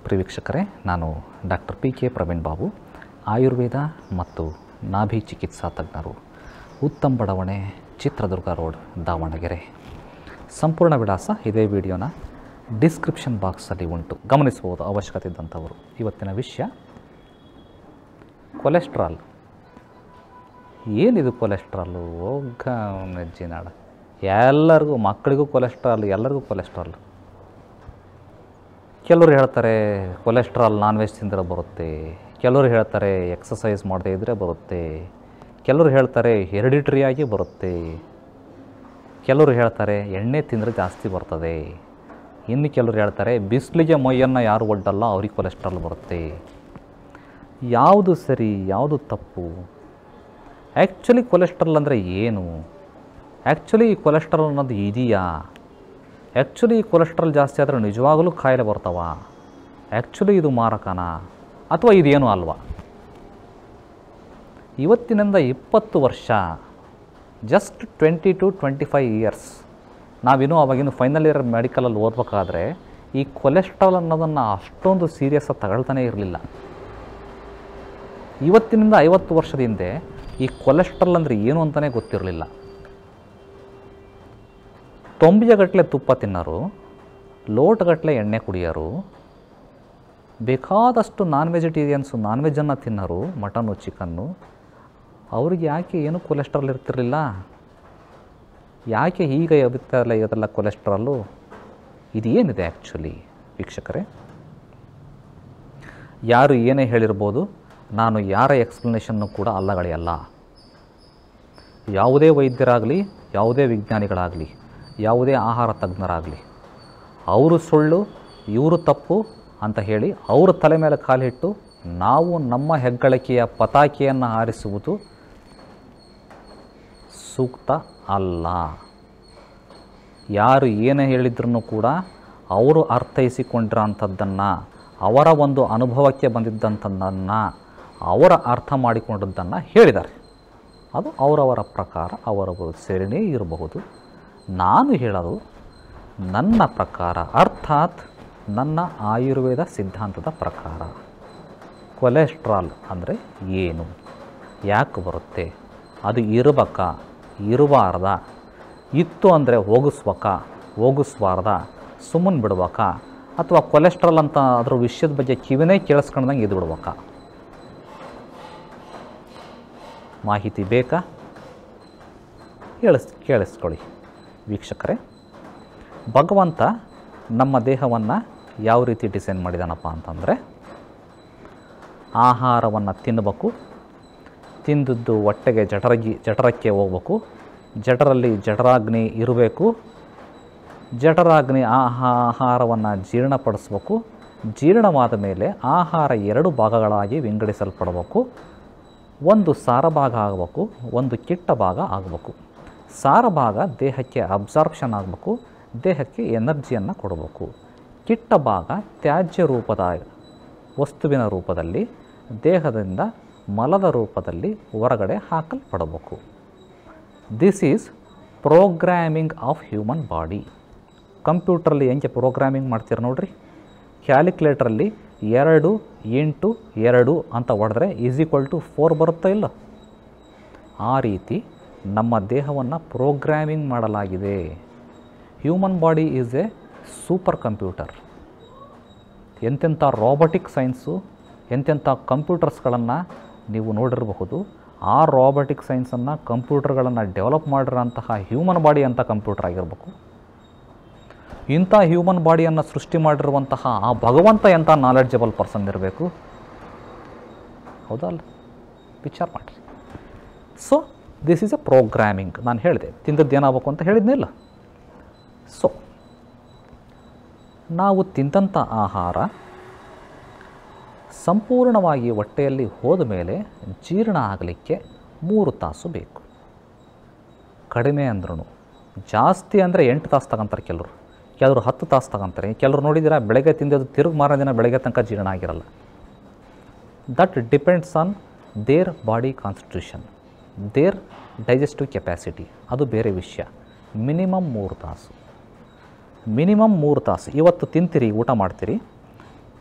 ಪ್ರಿಯ ವೀಕ್ಷಕರೇ ನಾನು doctor P K Praveen Babu Ayurveda ಮತ್ತು ನಾಭಿ ಚಿಕಿತ್ಸಾ ತಜ್ಞರು ಉತ್ತಮ್ ಬಡಾವಣೆ ಚಿತ್ರದುರ್ಗ ರೋಡ್ ದಾವಣಗೆರೆ ಸಂಪೂರ್ಣ ವಿಳಾಸ ಇದೇ ವಿಡಿಯೋನ ಡಿಸ್ಕ್ರಿಪ್ಷನ್ ಬಾಕ್ಸಲ್ಲಿ ಉಂಟು ಗಮನಿಸಬಹುದು ಅವಶ್ಯಕತೆ ಇದ್ದಂಥವರು ಇವತ್ತಿನ ವಿಷಯ ಕೊಲೆಸ್ಟ್ರಾಲ್ ಏನಿದು ಕೊಲೆಸ್ಟ್ರಾಲು ಹೋಗ ನೆಜ್ಜಿನಾಡ ಎಲ್ಲರಿಗೂ ಮಕ್ಕಳಿಗೂ ಕೊಲೆಸ್ಟ್ರಾಲ್ ಎಲ್ಲರಿಗೂ ಕೊಲೆಸ್ಟ್ರಾಲ್ ಕೆಲವರು ಹೇಳ್ತಾರೆ ಕೊಲೆಸ್ಟ್ರಾಲ್ ನಾನ್ ವೆಜ್ ತಿಂದರೆ ಬರುತ್ತೆ ಕೆಲವರು ಹೇಳ್ತಾರೆ ಎಕ್ಸಸೈಸ್ ಮಾಡದೇ ಇದ್ದರೆ ಬರುತ್ತೆ ಕೆಲವರು ಹೇಳ್ತಾರೆ ಹೆರಿಡಿಟ್ರಿಯಾಗಿ ಬರುತ್ತೆ ಕೆಲವರು ಹೇಳ್ತಾರೆ ಎಣ್ಣೆ ತಿಂದರೆ ಜಾಸ್ತಿ ಬರ್ತದೆ ಇನ್ನು ಕೆಲವರು ಹೇಳ್ತಾರೆ ಬಿಸಿಲಿಗೆ ಮೈಯನ್ನು ಯಾರು ಒಡ್ಡಲ್ಲ ಅವ್ರಿಗೆ ಕೊಲೆಸ್ಟ್ರಾಲ್ ಬರುತ್ತೆ ಯಾವುದು ಸರಿ ಯಾವುದು ತಪ್ಪು ಆ್ಯಕ್ಚುಲಿ ಕೊಲೆಸ್ಟ್ರಾಲ್ ಅಂದರೆ ಏನು ಆ್ಯಕ್ಚುಲಿ ಕೊಲೆಸ್ಟ್ರಾಲ್ ಅನ್ನೋದು ಇದೆಯಾ ಆ್ಯಕ್ಚುಲಿ ಕೊಲೆಸ್ಟ್ರಾಲ್ ಜಾಸ್ತಿ ಆದರೆ ನಿಜವಾಗಲೂ ಕಾಯಿಲೆ ಬರ್ತಾವ ಆ್ಯಕ್ಚುಲಿ ಇದು ಮಾರಕನಾ ಅಥವಾ ಇದೇನು ಅಲ್ವಾ ಇವತ್ತಿನಿಂದ ಇಪ್ಪತ್ತು ವರ್ಷ just twenty two twenty five years ನಾವಿನ್ನೂ ಅವಾಗಿನ್ನು ಫೈನಲ್ ಇಯರ್ ಮೆಡಿಕಲಲ್ಲಿ ಓದಬೇಕಾದ್ರೆ ಈ ಕೊಲೆಸ್ಟ್ರಾಲ್ ಅನ್ನೋದನ್ನು ಅಷ್ಟೊಂದು ಸೀರಿಯಸ್ಸಾಗಿ ತಗೊಳ್ತಾನೇ ಇರಲಿಲ್ಲ ಇವತ್ತಿನಿಂದ ಐವತ್ತು ವರ್ಷದ ಹಿಂದೆ ಈ ಕೊಲೆಸ್ಟ್ರಾಲ್ ಅಂದರೆ ಏನು ಅಂತಲೇ ಗೊತ್ತಿರಲಿಲ್ಲ ತೊಂಬಿಯಗಟ್ಟಲೆ ತುಪ್ಪ ತಿನ್ನೋರು ಲೋಟಗಟ್ಟಲೆ ಎಣ್ಣೆ ಕುಡಿಯೋರು ಬೇಕಾದಷ್ಟು ನಾನ್ ವೆಜಿಟೇರಿಯನ್ಸು ನಾನ್ ವೆಜ್ಜನ್ನು ತಿನ್ನೋರು ಮಟನ್ನು ಚಿಕನ್ನು ಅವ್ರಿಗೆ ಯಾಕೆ ಏನು ಕೊಲೆಸ್ಟ್ರಾಲ್ ಇರ್ತಿರಲಿಲ್ಲ ಯಾಕೆ ಈಗ ಎಬುತ್ತಲ್ಲ ಇದೆಲ್ಲ ಕೊಲೆಸ್ಟ್ರಾಲು ಇದು ಏನಿದೆ ಆ್ಯಕ್ಚುಲಿ ವೀಕ್ಷಕರೇ ಯಾರು ಏನೇ ಹೇಳಿರ್ಬೋದು ನಾನು ಯಾರ ಎಕ್ಸ್ಪ್ಲನೇಷನ್ನು ಕೂಡ ಅಲ್ಲಗಳೆಯಲ್ಲ ಯಾವುದೇ ವೈದ್ಯರಾಗಲಿ ಯಾವುದೇ ವಿಜ್ಞಾನಿಗಳಾಗಲಿ ಯಾವುದೇ ಆಹಾರ ತಜ್ಞರಾಗಲಿ ಅವರು ಸುಳ್ಳು ಇವರು ತಪ್ಪು ಅಂತ ಹೇಳಿ ಅವರ ತಲೆ ಮೇಲೆ ಕಾಲಿಟ್ಟು ನಾವು ನಮ್ಮ ಹೆಗ್ಗಳಿಕೆಯ ಪತಾಕೆಯನ್ನು ಹಾರಿಸುವುದು ಸೂಕ್ತ ಅಲ್ಲ ಯಾರು ಏನೇ ಹೇಳಿದ್ರೂ ಕೂಡ ಅವರು ಅರ್ಥೈಸಿಕೊಂಡಿರೋ ಅಂಥದ್ದನ್ನು ಅವರ ಒಂದು ಅನುಭವಕ್ಕೆ ಬಂದಿದ್ದಂಥದ್ದನ್ನು ಅವರ ಅರ್ಥ ಮಾಡಿಕೊಂಡದ್ದನ್ನು ಹೇಳಿದ್ದಾರೆ ಅದು ಅವರವರ ಪ್ರಕಾರ ಅವರವರು ಸೇರಿನೇ ಇರಬಹುದು ನಾನು ಹೇಳೋದು ನನ್ನ ಪ್ರಕಾರ ಅರ್ಥಾತ್ ನನ್ನ ಆಯುರ್ವೇದ ಸಿದ್ಧಾಂತದ ಪ್ರಕಾರ ಕೊಲೆಸ್ಟ್ರಾಲ್ ಅಂದರೆ ಏನು ಯಾಕೆ ಬರುತ್ತೆ ಅದು ಇರಬೇಕಾ ಇರಬಾರ್ದ ಇತ್ತು ಅಂದರೆ ಹೋಗಿಸ್ಬೇಕಾ ಹೋಗಿಸ್ಬಾರ್ದ ಸುಮ್ಮನೆ ಬಿಡ್ಬೇಕಾ ಅಥವಾ ಕೊಲೆಸ್ಟ್ರಾಲ್ ಅಂತ ಅದ್ರ ವಿಷಯದ ಬಗ್ಗೆ ಕಿವಿನೇ ಕೇಳಿಸ್ಕೊಂಡಂಗೆ ಇದು ಬಿಡ್ಬೇಕಾ ಮಾಹಿತಿ ಬೇಕಾ ಕೇಳಿಸ್ ಕೇಳಿಸ್ಕೊಳ್ಳಿ ವೀಕ್ಷಕರೇ ಭಗವಂತ ನಮ್ಮ ದೇಹವನ್ನು ಯಾವ ರೀತಿ ಡಿಸೈನ್ ಮಾಡಿದಾನಪ್ಪ ಅಂತಂದರೆ ಆಹಾರವನ್ನು ತಿನ್ನಬೇಕು ತಿಂದದ್ದು ಹೊಟ್ಟೆಗೆ ಜಠರಗಿ ಜಠರಕ್ಕೆ ಹೋಗ್ಬೇಕು ಜಠರಲ್ಲಿ ಜಠರಾಗ್ನಿ ಇರಬೇಕು ಜಠರಾಗ್ನಿ ಆಹಾರವನ್ನು ಜೀರ್ಣಪಡಿಸ್ಬೇಕು ಜೀರ್ಣವಾದ ಮೇಲೆ ಆಹಾರ ಎರಡು ಭಾಗಗಳಾಗಿ ವಿಂಗಡಿಸಲ್ಪಡಬೇಕು ಒಂದು ಸಾರ ಭಾಗ ಆಗಬೇಕು ಒಂದು ಕಿಟ್ಟ ಭಾಗ ಆಗಬೇಕು ಸಾರ ಭಾಗ ದೇಹಕ್ಕೆ ಅಬ್ಸಾರ್ಪ್ಷನ್ ಆಗಬೇಕು ದೇಹಕ್ಕೆ ಎನರ್ಜಿಯನ್ನು ಕೊಡಬೇಕು ಕಿಟ್ಟ ಭಾಗ ತ್ಯಾಜ್ಯ ರೂಪದ ವಸ್ತುವಿನ ರೂಪದಲ್ಲಿ ದೇಹದಿಂದ ಮಲದ ರೂಪದಲ್ಲಿ ಹೊರಗಡೆ ಹಾಕಲ್ಪಡಬೇಕು this is programming of human body ಕಂಪ್ಯೂಟ್ರಲ್ಲಿ ಹೆಂಗೆ ಪ್ರೋಗ್ರಾಮಿಂಗ್ ಮಾಡ್ತೀರ ನೋಡ್ರಿ ಕ್ಯಾಲ್ಕುಲೇಟ್ರಲ್ಲಿ ಎರಡು ಎಂಟು ಎರಡು ಅಂತ ಹೊಡೆದ್ರೆ ಈಸ್ ಈಕ್ವಲ್ ಟು ಫೋರ್ ಬರುತ್ತಾ ಇಲ್ಲ ಆ ರೀತಿ ನಮ್ಮ ದೇಹವನ್ನು ಪ್ರೋಗ್ರಾಮಿಂಗ್ ಮಾಡಲಾಗಿದೆ human body is a super computer ಎಂತೆಂಥ ರೋಬೋಟಿಕ್ ಸೈನ್ಸು ಎಂತೆಂಥ ಕಂಪ್ಯೂಟರ್ಸ್ಗಳನ್ನು ನೀವು ನೋಡಿರಬಹುದು ಆ ರೋಬೋಟಿಕ್ ಸೈನ್ಸನ್ನು ಕಂಪ್ಯೂಟರ್ಗಳನ್ನು ಡೆವಲಪ್ ಮಾಡಿರೋಂತಹ ಹ್ಯೂಮನ್ ಬಾಡಿ ಅಂತ ಕಂಪ್ಯೂಟರ್ ಆಗಿರಬೇಕು ಇಂಥ ಹ್ಯೂಮನ್ ಬಾಡಿಯನ್ನು ಸೃಷ್ಟಿ ಮಾಡಿರುವಂತಹ ಆ ಭಗವಂತ ಎಂಥ ನಾಲೆಡ್ಜಬಲ್ ಪರ್ಸನ್ ಇರಬೇಕು ಹೌದಲ್ಲ ವಿಚಾರ ಮಾಡಿರಿ so this is a programming ನಾನು ಹೇಳಿದೆ ತಿಂದದ್ದು ಏನಾಗಬೇಕು ಅಂತ ಹೇಳಿದ್ನಿಲ್ಲ ಸೊ ನಾವು ತಿಂದಂಥ ಆಹಾರ ಸಂಪೂರ್ಣವಾಗಿ ಹೊಟ್ಟೆಯಲ್ಲಿ ಹೋದ ಮೇಲೆ ಜೀರ್ಣ ಆಗಲಿಕ್ಕೆ ಮೂರು ತಾಸು ಬೇಕು ಕಡಿಮೆ ಅಂದ್ರೂ ಜಾಸ್ತಿ ಅಂದರೆ ಎಂಟು ತಾಸು ತಗೊಂತಾರೆ ಕೆಲವರು ಕೆಲವರು ಹತ್ತು ತಾಸು ತಗೊಂತಾರೆ ಕೆಲವರು ನೋಡಿದ್ದೀರಾ ಬೆಳಗ್ಗೆ ತಿಂದದ್ದು ತಿರುಗಿ ಮಾರೋ ದಿನ ಬೆಳಗ್ಗೆ ತನಕ ಜೀರ್ಣ ಆಗಿರಲ್ಲ that depends on their body constitution their digestive capacity ಅದು ಬೇರೆ ವಿಷಯ ಮಿನಿಮಮ್ ಮೂರು ತಾಸು ಮಿನಿಮಮ್ ಮೂರು ತಾಸು ಇವತ್ತು ತಿಂತೀರಿ ಊಟ ಮಾಡ್ತೀರಿ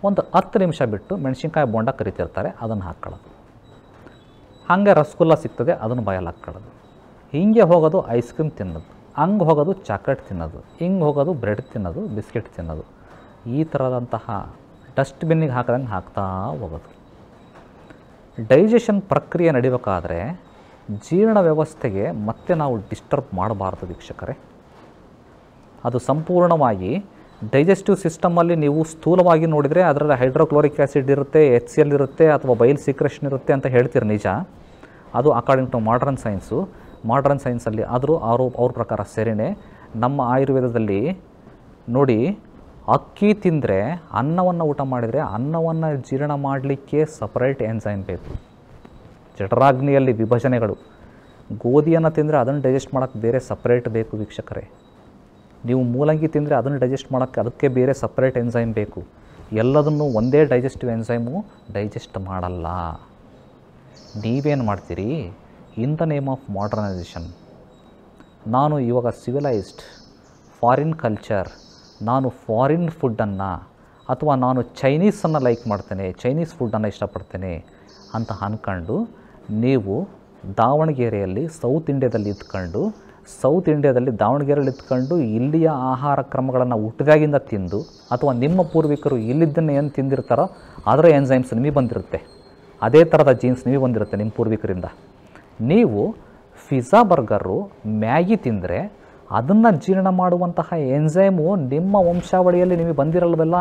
ಒಂದು ಹತ್ತು ನಿಮಿಷ ಬಿಟ್ಟು ಮೆಣಸಿನ್ಕಾಯಿ ಬೋಂಡ ಕರಿತಿರ್ತಾರೆ ಅದನ್ನು ಹಾಕ್ಕೊಳ್ಳೋದು ಹಾಗೆ ರಸಗುಲ್ಲ ಸಿಗ್ತದೆ ಅದನ್ನು ಬಾಯಲ್ಲಿ ಹಾಕ್ಕೊಳ್ಳೋದು ಹಿಂಗೆ ಹೋಗೋದು ಐಸ್ ಕ್ರೀಮ್ ತಿನ್ನೋದು ಹಂಗೆ ಹೋಗೋದು ಚಾಕ್ಲೇಟ್ ತಿನ್ನೋದು ಹಿಂಗೆ ಹೋಗೋದು ಬ್ರೆಡ್ ತಿನ್ನೋದು ಬಿಸ್ಕೆಟ್ ತಿನ್ನೋದು ಈ ಥರದಂತಹ ಡಸ್ಟ್ಬಿನ್ನಿಗೆ ಹಾಕದಂಗೆ ಹಾಕ್ತಾ ಹೋಗೋದು ಡೈಜೆಷನ್ ಪ್ರಕ್ರಿಯೆ ನಡಿಬೇಕಾದ್ರೆ ಜೀರ್ಣ ವ್ಯವಸ್ಥೆಗೆ ಮತ್ತೆ ನಾವು ಡಿಸ್ಟರ್ಬ್ ಮಾಡಬಾರ್ದು ವೀಕ್ಷಕರೇ ಅದು ಸಂಪೂರ್ಣವಾಗಿ ಡೈಜೆಸ್ಟಿವ್ ಸಿಸ್ಟಮಲ್ಲಿ ನೀವು ಸ್ಥೂಲವಾಗಿ ನೋಡಿದರೆ ಅದರಲ್ಲಿ ಹೈಡ್ರೋಕ್ಲೋರಿಕ್ ಆ್ಯಸಿಡ್ ಇರುತ್ತೆ ಎಚ್ ಸಿ ಎಲ್ ಇರುತ್ತೆ ಅಥವಾ ಬೈಲ್ ಸೀಕ್ರೆಷನ್ ಇರುತ್ತೆ ಅಂತ ಹೇಳ್ತೀರಿ ನಿಜ ಅದು according to modern science modern ಸೈನ್ಸಲ್ಲಿ ಆದರೂ ಅವರು ಅವ್ರ ಪ್ರಕಾರ ಸರಿನೇ ನಮ್ಮ ಆಯುರ್ವೇದದಲ್ಲಿ ನೋಡಿ ಅಕ್ಕಿ ತಿಂದರೆ ಅನ್ನವನ್ನು ಊಟ ಮಾಡಿದರೆ ಅನ್ನವನ್ನು ಜೀರ್ಣ ಮಾಡಲಿಕ್ಕೆ ಸಪರೇಟ್ ಎನ್ಸೈಮ್ ಬೇಕು ಜಠರಾಗ್ನಿಯಲ್ಲಿ ವಿಭಜನೆಗಳು ಗೋಧಿಯನ್ನು ತಿಂದರೆ ಅದನ್ನು ಡೈಜೆಸ್ಟ್ ಮಾಡೋಕ್ಕೆ ಬೇರೆ ಸಪ್ರೇಟ್ ಬೇಕು ವೀಕ್ಷಕರೇ ನೀವು ಮೂಲಂಗಿ ತಿಂದರೆ ಅದನ್ನು ಡೈಜೆಸ್ಟ್ ಮಾಡೋಕ್ಕೆ ಅದಕ್ಕೆ ಬೇರೆ ಸಪ್ರೇಟ್ ಎನ್ಸೈಮ್ ಬೇಕು ಎಲ್ಲದನ್ನು ಒಂದೇ ಡೈಜೆಸ್ಟಿವ್ ಎನ್ಸೈಮು ಡೈಜೆಸ್ಟ್ ಮಾಡಲ್ಲ ನೀವೇನು ಮಾಡ್ತೀರಿ in the name of modernization ನಾನು ಇವಾಗ ಸಿವಿಲೈಸ್ಡ್ ಫಾರಿನ್ ಕಲ್ಚರ್ ನಾನು ಫಾರಿನ್ ಫುಡ್ಡನ್ನು ಅಥವಾ ನಾನು ಚೈನೀಸನ್ನು ಲೈಕ್ ಮಾಡ್ತೇನೆ ಚೈನೀಸ್ ಫುಡ್ಡನ್ನು ಇಷ್ಟಪಡ್ತೇನೆ ಅಂತ ಅಂದ್ಕೊಂಡು ನೀವು ದಾವಣಗೆರೆಯಲ್ಲಿ ಸೌತ್ ಇಂಡಿಯಾದಲ್ಲಿ ಇದ್ಕೊಂಡು ಸೌತ್ ಇಂಡಿಯಾದಲ್ಲಿ ದಾವಣಗೆರೆಯಲ್ಲಿ ಇದ್ಕೊಂಡು ಇಲ್ಲಿಯ ಆಹಾರ ಕ್ರಮಗಳನ್ನು ಹುಟ್ಟಿದಾಗಿಂದ ತಿಂದು ಅಥವಾ ನಿಮ್ಮ ಪೂರ್ವಿಕರು ಇಲ್ಲಿದ್ದನ್ನು ಏನು ತಿಂದಿರ್ತಾರೋ ಅದರ ಎನ್ಸೈಮ್ಸ್ ನಿಮಗೆ ಬಂದಿರುತ್ತೆ ಅದೇ ಥರದ ಜೀನ್ಸ್ ನಿಮಗೆ ಬಂದಿರುತ್ತೆ ನಿಮ್ಮ ಪೂರ್ವಿಕರಿಂದ ನೀವು ಪಿಜ್ಜಾ ಬರ್ಗರು ಮ್ಯಾಗಿ ತಿಂದರೆ ಅದನ್ನು ಜೀರ್ಣ ಮಾಡುವಂತಹ ಎನ್ಸೈಮು ನಿಮ್ಮ ವಂಶಾವಳಿಯಲ್ಲಿ ನಿಮಗೆ ಬಂದಿರಲ್ವಲ್ಲ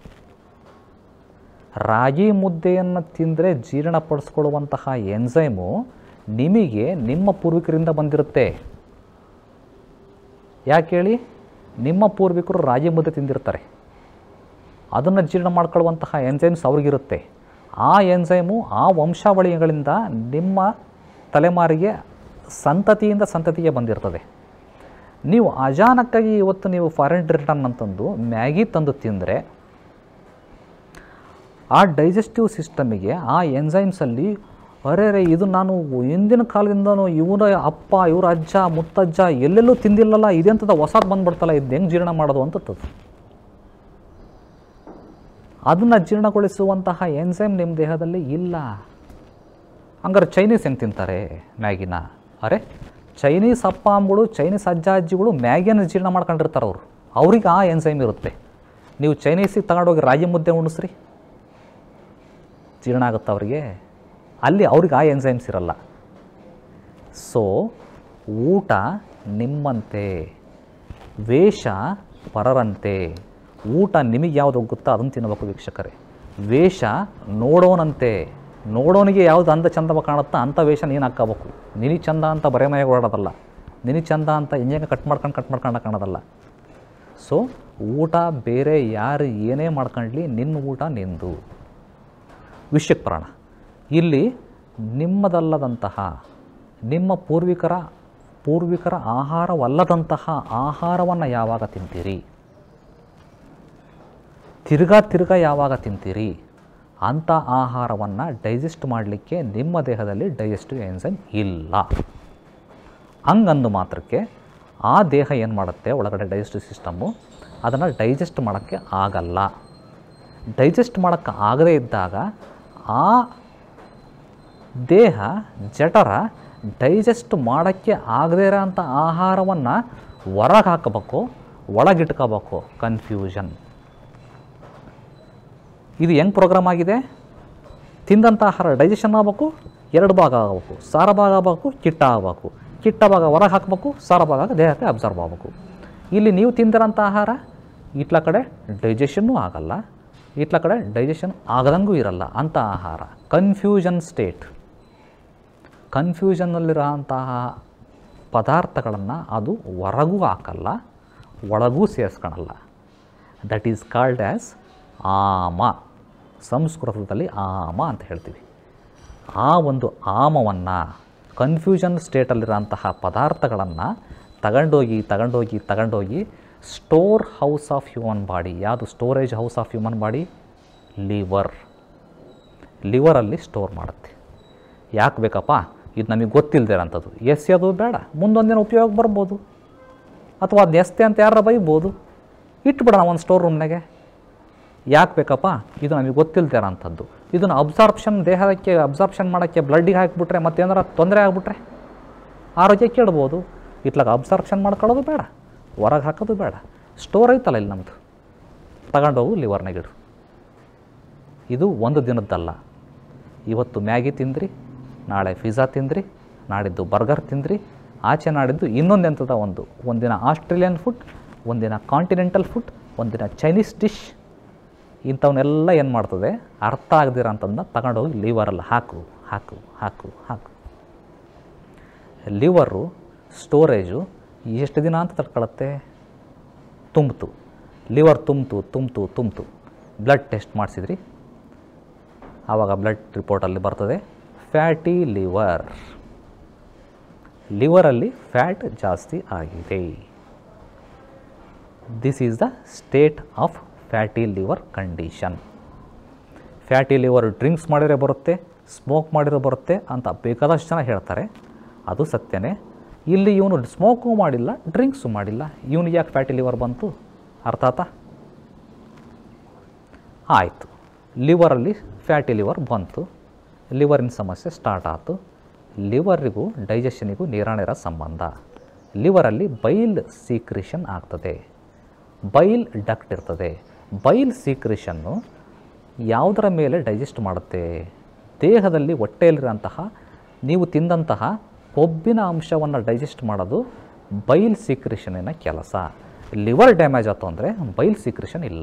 ರಾಗಿ ಮುದ್ದೆಯನ್ನು ತಿಂದರೆ ಜೀರ್ಣಪಡಿಸ್ಕೊಳ್ಳುವಂತಹ ಎನ್ಸೈಮು ನಿಮಗೆ ನಿಮ್ಮ ಪೂರ್ವಿಕರಿಂದ ಬಂದಿರುತ್ತೆ ಯಾಕೆ ಹೇಳಿ ನಿಮ್ಮ ಪೂರ್ವಿಕರು ರಾಗಿ ಮುದ್ದೆ ತಿಂದಿರ್ತಾರೆ ಅದನ್ನು ಜೀರ್ಣ ಮಾಡ್ಕೊಳ್ಳುವಂತಹ ಎನ್ಸೈಮ್ಸ್ ಅವ್ರಿಗಿರುತ್ತೆ ಆ ಎನ್ಸೈಮು ಆ ವಂಶಾವಳಿಗಳಿಂದ ನಿಮ್ಮ ತಲೆಮಾರಿಗೆ ಸಂತತಿಯಿಂದ ಸಂತತಿಗೆ ಬಂದಿರ್ತದೆ ನೀವು ಅಚಾನಕ್ಕಾಗಿ ಇವತ್ತು ನೀವು ಫಾರಿನ್ ರಿಟರ್ನ್ ಅಂತಂದು ಮ್ಯಾಗಿ ತಂದು ತಿಂದರೆ ಆ ಡೈಜೆಸ್ಟಿವ್ ಸಿಸ್ಟಮಿಗೆ ಆ ಎನ್ಸೈಮ್ಸಲ್ಲಿ ಅರೆ ರೇ ಇದು ನಾನು ಹಿಂದಿನ ಕಾಲದಿಂದನೂ ಇವರ ಅಪ್ಪ ಇವರ ಅಜ್ಜ ಮುತ್ತಜ್ಜ ಎಲ್ಲೆಲ್ಲೂ ತಿಂದಿಲ್ಲಲ್ಲ ಇದೆಂಥದ್ದು ಹೊಸದು ಬಂದ್ಬಿಡ್ತಲ್ಲ ಇದು ಹೆಂಗೆ ಜೀರ್ಣ ಮಾಡೋದು ಅಂತದ್ದು ಅದನ್ನು ಜೀರ್ಣಗೊಳಿಸುವಂತಹ ಎನ್ಸೈಮ್ ನಿಮ್ಮ ದೇಹದಲ್ಲಿ ಇಲ್ಲ ಹಂಗಾರೆ ಚೈನೀಸ್ ಹೆಂಗೆ ತಿಂತಾರೆ ಮ್ಯಾಗಿನ ಅರೆ ಚೈನೀಸ್ ಅಪ್ಪ ಅಂಬಳು ಚೈನೀಸ್ ಅಜ್ಜ ಅಜ್ಜಿಗಳು ಮ್ಯಾಗಿಯನ್ನು ಜೀರ್ಣ ಮಾಡ್ಕೊಂಡಿರ್ತಾರೆ ಅವರು ಅವ್ರಿಗೆ ಆ ಎನ್ಸೈಮ್ ಇರುತ್ತೆ ನೀವು ಚೈನೀಸಿಗೆ ತಗೊಂಡೋಗಿ ರಾಗಿ ಮುದ್ದೆ ಉಣಿಸ್ರಿ ಜೀರ್ಣ ಆಗುತ್ತೆ ಅವರಿಗೆ ಅಲ್ಲಿ ಅವ್ರಿಗೆ ಆ ಎನ್ಸೈಮ್ಸ್ ಇರಲ್ಲ ಸೊ ಊಟ ನಿಮ್ಮಂತೆ ವೇಷ ಪರರಂತೆ ಊಟ ನಿಮಗೆ ಯಾವುದು ಹೋಗುತ್ತೋ ಅದನ್ನು ತಿನ್ನಬೇಕು ವೀಕ್ಷಕರೇ ವೇಷ ನೋಡೋನಂತೆ ನೋಡೋನಿಗೆ ಯಾವುದು ಅಂದ ಚಂದ ಕಾಣುತ್ತಾ ಅಂಥ ವೇಷ ನೀನು ಹಾಕ್ಕೋಬೇಕು ನಿನಗೆ ಚಂದ ಅಂತ ಬರೇ ಮನೆಗೆ ಓಡಾಡೋದಲ್ಲ ನಿನಗೆ ಚಂದ ಅಂತ ಹಿಂಗೆ ಕಟ್ ಮಾಡ್ಕೊಂಡು ಕಟ್ ಮಾಡ್ಕೊಂಡು ಕಾಣೋದಲ್ಲ ಸೊ ಊಟ ಬೇರೆ ಯಾರು ಏನೇ ಮಾಡ್ಕೊಳ್ಳಿ ನಿನ್ನ ಊಟ ನಿಂದು ವಿಷಯಕ್ಕೆ ಬರೋಣ ಇಲ್ಲಿ ನಿಮ್ಮದಲ್ಲದಂತಹ ನಿಮ್ಮ ಪೂರ್ವಿಕರ ಪೂರ್ವಿಕರ ಆಹಾರವಲ್ಲದಂತಹ ಆಹಾರವನ್ನು ಯಾವಾಗ ತಿಂತೀರಿ ತಿರ್ಗಾ ತಿರ್ಗಾ ಯಾವಾಗ ತಿಂತೀರಿ ಅಂಥ ಆಹಾರವನ್ನು ಡೈಜೆಸ್ಟ್ ಮಾಡಲಿಕ್ಕೆ ನಿಮ್ಮ ದೇಹದಲ್ಲಿ ಡೈಜೆಸ್ಟಿವ್ ಎನ್ಸೈಮ್ ಇಲ್ಲ ಹಂಗಂದು ಮಾತ್ರಕ್ಕೆ ಆ ದೇಹ ಏನು ಮಾಡುತ್ತೆ ಒಳಗಡೆ ಡೈಜೆಸ್ಟಿವ್ ಸಿಸ್ಟಮ್ಮು ಅದನ್ನು ಡೈಜೆಸ್ಟ್ ಮಾಡೋಕ್ಕೆ ಆಗಲ್ಲ ಡೈಜೆಸ್ಟ್ ಮಾಡೋಕ್ಕೆ ಆಗದೇ ಇದ್ದಾಗ ಆ ದೇಹ ಜಠರ ಡೈಜೆಸ್ಟ್ ಮಾಡೋಕ್ಕೆ ಆಗದೇ ಇರೋ ಅಂಥ ಆಹಾರವನ್ನು ಹೊರಗೆ ಹಾಕಬೇಕು ಒಳಗಿಟ್ಕೋಬೇಕು ಕನ್ಫ್ಯೂಷನ್ ಇದು ಹೆಂಗೆ ಪ್ರೋಗ್ರಾಮ್ ಆಗಿದೆ ತಿಂದಂಥ ಆಹಾರ ಡೈಜೆಷನ್ ಆಗಬೇಕು ಎರಡು ಭಾಗ ಆಗಬೇಕು ಸಾರ ಭಾಗ ಆಗಬೇಕು ಕಿಟ್ಟ ಆಗಬೇಕು ಕಿಟ್ಟ ಭಾಗ ಹೊರಗೆ ಹಾಕಬೇಕು ಸಾರ ಭಾಗ ದೇಹಕ್ಕೆ ಅಬ್ಸರ್ವ್ ಆಗಬೇಕು ಇಲ್ಲಿ ನೀವು ತಿಂದಿರೋಂಥ ಆಹಾರ ಇಟ್ಲ ಕಡೆ ಡೈಜೆಷನ್ನೂ ಆಗಲ್ಲ ಇಟ್ಲ ಕಡೆ ಡೈಜೆಷನ್ ಆಗದಂಗೂ ಇರಲ್ಲ ಅಂಥ ಆಹಾರ ಕನ್ಫ್ಯೂಷನ್ ಸ್ಟೇಟ್ ಕನ್ಫ್ಯೂಷನ್ನಲ್ಲಿರೋಂತಹ ಪದಾರ್ಥಗಳನ್ನು ಅದು ಹೊರಗೂ ಹಾಕಲ್ಲ ಒಳಗೂ ಸೇರಿಸ್ಕೊಳಲ್ಲ ದಟ್ ಈಸ್ ಕಾಲ್ಡ್ ಆ್ಯಸ್ ಆಮ ಸಂಸ್ಕೃತದಲ್ಲಿ ಆಮ ಅಂತ ಹೇಳ್ತೀವಿ ಆ ಒಂದು ಆಮವನ್ನು ಕನ್ಫ್ಯೂಷನ್ ಸ್ಟೇಟಲ್ಲಿರೋಂತಹ ಪದಾರ್ಥಗಳನ್ನು ತಗೊಂಡೋಗಿ ತಗೊಂಡೋಗಿ ತಗೊಂಡೋಗಿ store house of human body ಯಾವುದು storage house of human body liver ಲಿವರಲ್ಲಿ ಸ್ಟೋರ್ ಮಾಡುತ್ತೆ ಯಾಕೆ ಬೇಕಪ್ಪ ಇದು ನಮಗೆ ಗೊತ್ತಿಲ್ಲದೆ ಅಂಥದ್ದು ಎಸೆಯೋದು ಬೇಡ ಮುಂದೊಂದಿನ ಉಪಯೋಗ ಬರ್ಬೋದು ಅಥವಾ ಅದು ಎಸ್ತೆ ಅಂತ ಯಾರ ಬೈಬೋದು ಇಟ್ಬಿಡೋಣ ಒಂದು ಸ್ಟೋರ್ ರೂಮ್ನಾಗೆ ಯಾಕೆ ಬೇಕಪ್ಪ ಇದು ನಮಗೆ ಗೊತ್ತಿಲ್ದಿರ ಅಂಥದ್ದು ಇದನ್ನು ಅಬ್ಸಾರ್ಪ್ಷನ್ ದೇಹಕ್ಕೆ ಅಬ್ಸಾರ್ಪ್ಷನ್ ಮಾಡೋಕ್ಕೆ ಬ್ಲಡ್ಡಿಗೆ ಹಾಕಿಬಿಟ್ರೆ ಮತ್ತೇನಾರ ತೊಂದರೆ ಆಗಿಬಿಟ್ರೆ ಆರೋಗ್ಯ ಕೇಳ್ಬೋದು ಇತ್ಲಾಗ ಅಬ್ಸಾರ್ಪ್ಷನ್ ಮಾಡ್ಕೊಳ್ಳೋದು ಬೇಡ ಹೊರಗೆ ಹಾಕೋದು ಬೇಡ ಸ್ಟೋರ್ ಐತಲ್ಲ ಇಲ್ಲಿ ನಮ್ಮದು ತಗೊಂಡೋಗು ಲಿವರ್ನಾಗಿಡು ಇದು ಒಂದು ದಿನದ್ದಲ್ಲ ಇವತ್ತು ಮ್ಯಾಗಿ ತಿಂದ್ರಿ ನಾಳೆ ಪಿಜ್ಜಾ ತಿಂದ್ರಿ ನಾಡಿದ್ದು ಬರ್ಗರ್ ತಿಂದ್ರಿ ಆಚೆ ನಾಡಿದ್ದು ಇನ್ನೊಂದು ಎಂಥದ ಒಂದು ಒಂದಿನ ಆಸ್ಟ್ರೇಲಿಯನ್ ಫುಡ್ ಒಂದಿನ ಕಾಂಟಿನೆಂಟಲ್ ಫುಡ್ ಒಂದಿನ ಚೈನೀಸ್ ಡಿಶ್ ಇಂಥವನ್ನೆಲ್ಲ ಏನು ಮಾಡ್ತದೆ ಅರ್ಥ ಆಗದಿರೋ ಅಂಥದ್ದನ್ನ ತಗೊಂಡೋಗಿ ಲಿವರಲ್ಲಿ ಹಾಕು ಹಾಕು ಹಾಕು ಹಾಕು ಲಿವರು ಸ್ಟೋರೇಜು ಎಷ್ಟು ದಿನ ಅಂತ ತಡ್ಕೊಳತ್ತೆ ತುಂಬಿತು ಲಿವರ್ ತುಂಬಿತು ತುಂಬಿತು ತುಂಬಿತು ಬ್ಲಡ್ ಟೆಸ್ಟ್ ಮಾಡಿಸಿದ್ರಿ ಆವಾಗ ಬ್ಲಡ್ ರಿಪೋರ್ಟಲ್ಲಿ ಬರ್ತದೆ ಫ್ಯಾಟಿ ಲಿವರ್ ಲಿವರಲ್ಲಿ ಫ್ಯಾಟ್ ಜಾಸ್ತಿ ಆಗಿದೆ this is the state of fatty liver condition fatty liver drinks ಮಾಡಿದರೆ ಬರುತ್ತೆ ಸ್ಮೋಕ್ ಮಾಡಿರೋ ಬರುತ್ತೆ ಅಂತ ಬೇಕಾದಷ್ಟು ಜನ ಹೇಳ್ತಾರೆ ಅದು ಸತ್ಯನೇ ಇಲ್ಲಿ ಇವನು ಸ್ಮೋಕು ಮಾಡಿಲ್ಲ ಡ್ರಿಂಕ್ಸು ಮಾಡಿಲ್ಲ ಇವನಿಗೆ ಯಾಕೆ ಫ್ಯಾಟಿ ಲಿವರ್ ಬಂತು ಅರ್ಥ ಆತಾ ಆಯಿತು ಲಿವರಲ್ಲಿ ಫ್ಯಾಟಿ ಲಿವರ್ ಬಂತು ಲಿವರಿನ ಸಮಸ್ಯೆ ಸ್ಟಾರ್ಟ್ ಆಯಿತು ಲಿವರಿಗೂ ಡೈಜೆಷನಿಗೂ ನೇರಾನೇರ ಸಂಬಂಧ ಲಿವರಲ್ಲಿ ಬೈಲ್ ಸೀಕ್ರಿಷನ್ ಆಗ್ತದೆ ಬೈಲ್ ಡಕ್ಟ್ ಇರ್ತದೆ ಬೈಲ್ ಸೀಕ್ರಿಷನ್ನು ಯಾವುದರ ಮೇಲೆ ಡೈಜೆಸ್ಟ್ ಮಾಡುತ್ತೆ ದೇಹದಲ್ಲಿ ಹೊಟ್ಟೆಯಲ್ಲಿರೋಂತಹ ನೀವು ತಿಂದಂತಹ ಕೊಬ್ಬಿನ ಅಂಶವನ್ನು ಡೈಜೆಸ್ಟ್ ಮಾಡೋದು ಬೈಲ್ ಸೀಕ್ರಿಷನಿನ ಕೆಲಸ ಲಿವರ್ ಡ್ಯಾಮೇಜ್ ಆಯಿತು ಅಂದರೆ ಬೈಲ್ ಸೀಕ್ರಿಷನ್ ಇಲ್ಲ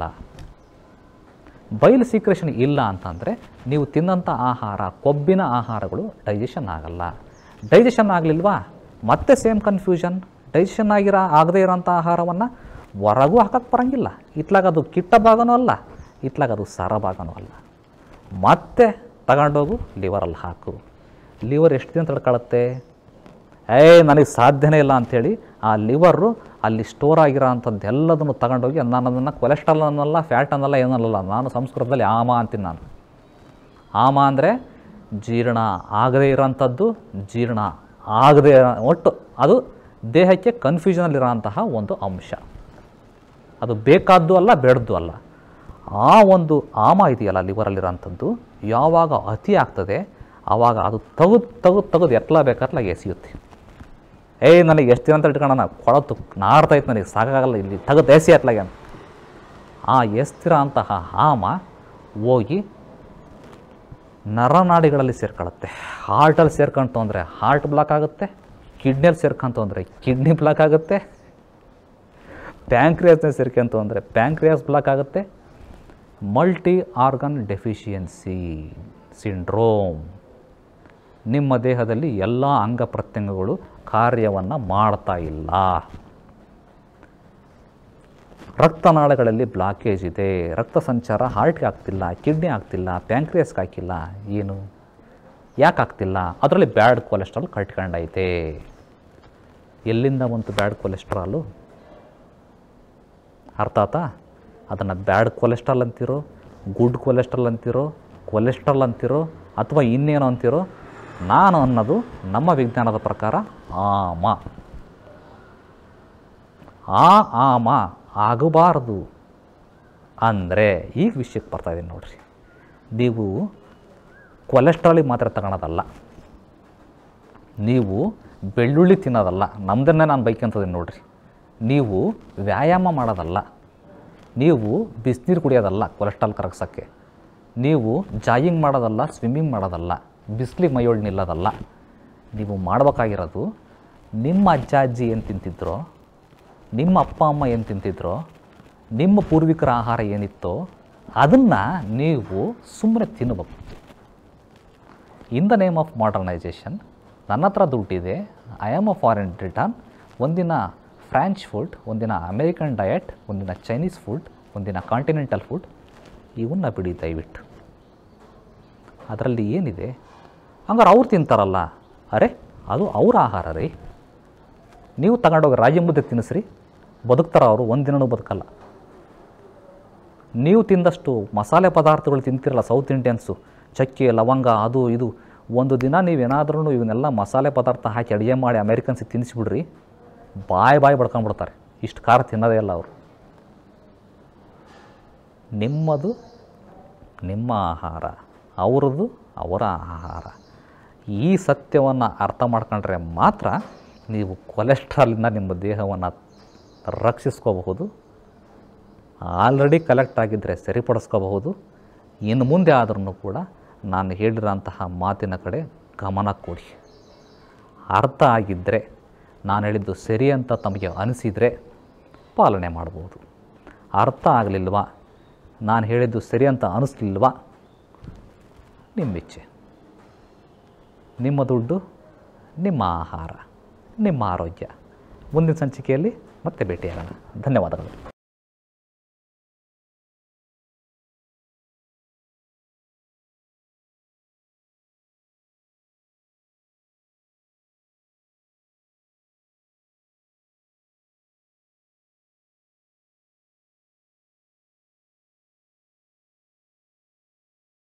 ಬೈಲ್ ಸೀಕ್ರೆಷನ್ ಇಲ್ಲ ಅಂತಂದರೆ ನೀವು ತಿನ್ನಂಥ ಆಹಾರ ಕೊಬ್ಬಿನ ಆಹಾರಗಳು ಡೈಜೆಷನ್ ಆಗಲ್ಲ ಡೈಜೆಷನ್ ಆಗಲಿಲ್ವಾ ಮತ್ತೆ ಸೇಮ್ ಕನ್ಫ್ಯೂಷನ್ ಡೈಜೆಷನ್ ಆಗಿರೋ ಆಗದೇ ಇರೋಂಥ ಆಹಾರವನ್ನು ಹೊರಗೂ ಹಾಕಕ್ಕೆ ಬರೋಂಗಿಲ್ಲ ಇತ್ಲಾಗ ಅದು ಕಿಟ್ಟ ಭಾಗನೂ ಅಲ್ಲ ಇತ್ಲಾಗ ಅದು ಸರ ಭಾಗನೂ ಅಲ್ಲ ಮತ್ತೆ ತಗೊಂಡೋಗು ಲಿವರಲ್ಲಿ ಹಾಕು ಲಿವರ್ ಎಷ್ಟು ದಿನ ತಡ್ಕೊಳತ್ತೆ ಏ ನನಗೆ ಸಾಧ್ಯನೇ ಇಲ್ಲ ಅಂಥೇಳಿ ಆ ಲಿವರು ಅಲ್ಲಿ ಸ್ಟೋರ್ ಆಗಿರೋ ಅಂಥದ್ದು ಎಲ್ಲದನ್ನು ತಗೊಂಡೋಗಿ ನಾನು ಅದನ್ನು ಕೊಲೆಸ್ಟ್ರಾಲ್ ಅನ್ನಲ್ಲ ಫ್ಯಾಟ್ ಅನ್ನಲ್ಲ ಏನಲ್ಲ ನಾನು ಸಂಸ್ಕೃತದಲ್ಲಿ ಆಮ ಅಂತೀನಿ ನಾನು ಆಮ ಅಂದರೆ ಜೀರ್ಣ ಆಗದೇ ಇರೋಂಥದ್ದು ಜೀರ್ಣ ಆಗದೇ ಇರೋ- ಒಟ್ಟು ಅದು ದೇಹಕ್ಕೆ ಕನ್ಫ್ಯೂಷನಲ್ಲಿರೋಂತಹ ಒಂದು ಅಂಶ ಅದು ಬೇಕಾದ್ದು ಅಲ್ಲ ಬೇಡದ್ದು ಅಲ್ಲ ಆ ಒಂದು ಆಮ ಇದೆಯಲ್ಲ ಲಿವರಲ್ಲಿರೋಂಥದ್ದು ಯಾವಾಗ ಅತಿ ಆಗ್ತದೆ ಆವಾಗ ಅದು ತೆಗೆದು ತೆಗೆದು ತೆಗೆದು ಎಟ್ಲ ಬೇಕಾತ್ಲ ಎಸೆಯುತ್ತೆ ಏಯ್ ನನಗೆ ಎಷ್ಟು ದಿನ ಅಂತ ಇಟ್ಕೊಳ್ಳೋಣ ಕೊಳತು ನಾರ್ತೈತೆ ನನಗೆ ಸಾಕಾಗಲ್ಲ ಇಲ್ಲಿ ತೆಗೆದು ಎಸಿ ಅಟ್ಲಾಗೆ ಅಂತ ಆ ಎಸ್ತಿರೋ ಅಂತಹ ಆಮ ಹೋಗಿ ನರನಾಡಿಗಳಲ್ಲಿ ಸೇರ್ಕೊಳ್ಳುತ್ತೆ ಹಾರ್ಟಲ್ಲಿ ಸೇರ್ಕೊಂತು ಅಂದರೆ ಹಾರ್ಟ್ ಬ್ಲಾಕ್ ಆಗುತ್ತೆ ಕಿಡ್ನಿಯಲ್ಲಿ ಸೇರ್ಕೊಂತು ಅಂದರೆ ಕಿಡ್ನಿ ಬ್ಲಾಕ್ ಆಗುತ್ತೆ ಪ್ಯಾಂಕ್ರಿಯಾಸ್ನ ಸೇರ್ಕೊಂತು ಅಂದರೆ ಪ್ಯಾಂಕ್ರಿಯಾಸ್ ಬ್ಲಾಕ್ ಆಗುತ್ತೆ ಮಲ್ಟಿ ಆರ್ಗನ್ ಡೆಫಿಷಿಯನ್ಸಿ ಸಿಂಡ್ರೋಮ್ ನಿಮ್ಮ ದೇಹದಲ್ಲಿ ಎಲ್ಲ ಅಂಗ ಪ್ರತ್ಯಂಗಗಳು ಕಾರ್ಯವನ್ನು ಮಾಡ್ತಾ ಇಲ್ಲ ರಕ್ತನಾಳಗಳಲ್ಲಿ ಬ್ಲಾಕೇಜ್ ಇದೆ ರಕ್ತ ಸಂಚಾರ ಹಾರ್ಟ್ಗೆ ಆಗ್ತಿಲ್ಲ ಕಿಡ್ನಿ ಆಗ್ತಿಲ್ಲ ಪ್ಯಾಂಕ್ರಿಯಸ್ಗೆ ಹಾಕಿಲ್ಲ ಏನು ಯಾಕೆ ಆಗ್ತಿಲ್ಲ ಅದರಲ್ಲಿ ಬ್ಯಾಡ್ ಕೊಲೆಸ್ಟ್ರಾಲ್ ಕಟ್ಕೊಂಡೈತೆ ಎಲ್ಲಿಂದ ಬಂತು ಬ್ಯಾಡ್ ಕೊಲೆಸ್ಟ್ರಾಲು ಅರ್ಥ ಆತಾ ಅದನ್ನು ಬ್ಯಾಡ್ ಕೊಲೆಸ್ಟ್ರಾಲ್ ಅಂತಿರೋ ಗುಡ್ ಕೊಲೆಸ್ಟ್ರಾಲ್ ಅಂತಿರೋ ಕೊಲೆಸ್ಟ್ರಾಲ್ ಅಂತಿರೋ ಅಥವಾ ಇನ್ನೇನೋ ಅಂತಿರೋ ನಾನು ಅನ್ನೋದು ನಮ್ಮ ವಿಜ್ಞಾನದ ಪ್ರಕಾರ ಆಮ ಆ ಆಮ ಆಗಬಾರ್ದು ಅಂದರೆ ಈಗ ವಿಷಯಕ್ಕೆ ಬರ್ತಾ ಇದ್ದೀನಿ ನೋಡ್ರಿ ನೀವು ಕೊಲೆಸ್ಟ್ರಾಲಿಗೆ ಮಾತ್ರ ತಗೊಳೋದಲ್ಲ ನೀವು ಬೆಳ್ಳುಳ್ಳಿ ತಿನ್ನೋದಲ್ಲ ನಮ್ದನ್ನೇ ನಾನು ಬೈಕಂತದೀನಿ ನೋಡ್ರಿ ನೀವು ವ್ಯಾಯಾಮ ಮಾಡೋದಲ್ಲ ನೀವು ಬಿಸಿನೀರು ಕುಡಿಯೋದಲ್ಲ ಕೊಲೆಸ್ಟ್ರಾಲ್ ಕರಗ್ಸೋಕ್ಕೆ ನೀವು ಜಾಯಿಂಗ್ ಮಾಡೋದಲ್ಲ ಸ್ವಿಮ್ಮಿಂಗ್ ಮಾಡೋದಲ್ಲ ಬಿಸಿಲಿಗೆ ಮೈಯೊಳಗೆ ನಿಲ್ಲೋದಲ್ಲ ನೀವು ಮಾಡಬೇಕಾಗಿರೋದು ನಿಮ್ಮ ಅಜ್ಜ ಅಜ್ಜಿ ಏನು ತಿಂತಿದ್ರೋ ನಿಮ್ಮ ಅಪ್ಪ ಅಮ್ಮ ಏನು ತಿಂತಿದ್ರೋ ನಿಮ್ಮ ಪೂರ್ವಿಕರ ಆಹಾರ ಏನಿತ್ತೋ ಅದನ್ನು ನೀವು ಸುಮ್ಮನೆ ತಿನ್ನಬೇಕು in the name of modernization ನನ್ನ ಹತ್ರ ದುಡ್ಡಿದೆ I am a foreign return ಒಂದಿನ ಫ್ರಾಂಚ್ ಫುಡ್ ಒಂದಿನ ಅಮೇರಿಕನ್ ಡಯಟ್ ಒಂದಿನ ಚೈನೀಸ್ ಫುಡ್ ಒಂದಿನ ಕಾಂಟಿನೆಂಟಲ್ ಫುಡ್ ಇವನ್ನ ಬಿಡಿ ದಯವಿಟ್ಟು ಅದರಲ್ಲಿ ಏನಿದೆ ಹಂಗಾರೆ ಅವ್ರು ತಿಂತಾರಲ್ಲ ಅರೆ ಅದು ಅವ್ರ ಆಹಾರ ರೀ ನೀವು ತಗೊಂಡೋಗಿ ರಾಗಿ ಮುದ್ದೆ ತಿನ್ನಿಸ್ರಿ ಬದುಕ್ತಾರ ಅವರು ಒಂದಿನನೂ ಬದುಕಲ್ಲ ನೀವು ತಿಂದಷ್ಟು ಮಸಾಲೆ ಪದಾರ್ಥಗಳು ತಿಂತಿರಲ್ಲ ಸೌತ್ ಇಂಡಿಯನ್ಸು ಚಕ್ಕೆ ಲವಂಗ ಅದು ಇದು ಒಂದು ದಿನ ನೀವೇನಾದ್ರೂ ಇವನ್ನೆಲ್ಲ ಮಸಾಲೆ ಪದಾರ್ಥ ಹಾಕಿ ಅಡುಗೆ ಮಾಡಿ ಅಮೇರಿಕನ್ಸಿಗೆ ತಿನ್ನಿಸ್ಬಿಡ್ರಿ ಬಾಯಿ ಬಾಯಿ ಬಡ್ಕೊಂಡ್ಬಿಡ್ತಾರೆ ಇಷ್ಟು ಖಾರ ತಿನ್ನೋದೇ ಇಲ್ಲ ಅವರು ನಿಮ್ಮದು ನಿಮ್ಮ ಆಹಾರ ಅವ್ರದ್ದು ಅವರ ಆಹಾರ ಈ ಸತ್ಯವನ್ನು ಅರ್ಥ ಮಾಡ್ಕೊಂಡ್ರೆ ಮಾತ್ರ ನೀವು ಕೊಲೆಸ್ಟ್ರಾಲಿಂದ ನಿಮ್ಮ ದೇಹವನ್ನು ರಕ್ಷಿಸ್ಕೋಬಹುದು ಆಲ್ರೆಡಿ ಕಲೆಕ್ಟ್ ಆಗಿದ್ದರೆ ಸರಿಪಡಿಸ್ಕೋಬಹುದು ಇನ್ನು ಮುಂದೆ ಆದ್ರೂ ಕೂಡ ನಾನು ಹೇಳಿರೋಂತಹ ಮಾತಿನ ಕಡೆ ಗಮನ ಕೊಡಿ ಅರ್ಥ ಆಗಿದ್ದರೆ ನಾನು ಹೇಳಿದ್ದು ಸರಿ ಅಂತ ತಮಗೆ ಅನಿಸಿದರೆ ಪಾಲನೆ ಮಾಡ್ಬೋದು ಅರ್ಥ ಆಗಲಿಲ್ವಾ ನಾನು ಹೇಳಿದ್ದು ಸರಿ ಅಂತ ಅನಿಸ್ಲಿಲ್ವಾ ನಿಮ್ಮ ಇಚ್ಛೆ ನಿಮ್ಮ ದುಡ್ಡು ನಿಮ್ಮ ಆಹಾರ ನಿಮ್ಮ ಆರೋಗ್ಯ ಮುಂದಿನ ಸಂಚಿಕೆಯಲ್ಲಿ ಮತ್ತೆ ಭೇಟಿಯಾಗೋಣ ಧನ್ಯವಾದಗಳು